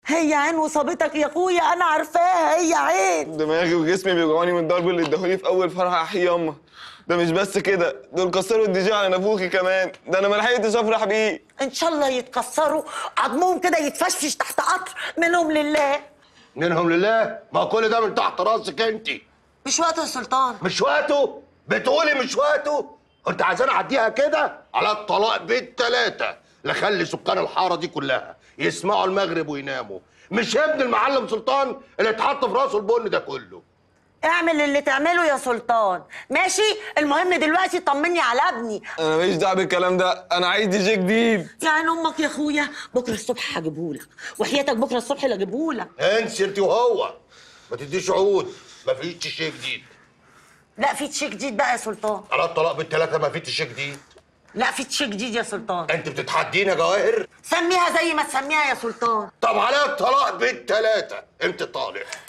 هي عين وصابتك يا اخويا انا عارفاها هي عين دماغي وجسمي بيوجعوني من الضرب اللي اداهولي في اول فرحه احيي ياما ده مش بس كده دول كسروا الدي جي على نافوخي كمان ده انا ما لحقتش افرح بيه ان شاء الله يتكسروا عضمهم كده يتفشفش تحت قطر منهم لله منهم لله ما هو كل ده من تحت راسك انت مش وقت يا سلطان مش وقته بتقولي مش وقته انت عايزاني اعديها كده على الطلاق بالتلاتة لخلي سكان الحاره دي كلها يسمعوا المغرب ويناموا مش ابن المعلم سلطان اللي اتحط في راسه البن ده كله اعمل اللي تعمله يا سلطان ماشي المهم دلوقتي طمني على ابني انا ماليش دعوه بالكلام ده انا عايز دي جي جديد يا عين امك يا اخويا بكره الصبح هجيبهولك وحياتك بكره الصبح اللي اجيبهولك انسي انت وهو ما تديش عقود ما فيش شيء جديد لا في تشيك جديد بقى يا سلطان على الطلاق بالتلاتة ما فيش شيء جديد لا في تشيك جديد يا سلطان انت بتتحدينا يا جواهر سميها زي ما تسميها يا سلطان طب على الطلاق بالتلاتة انت طالق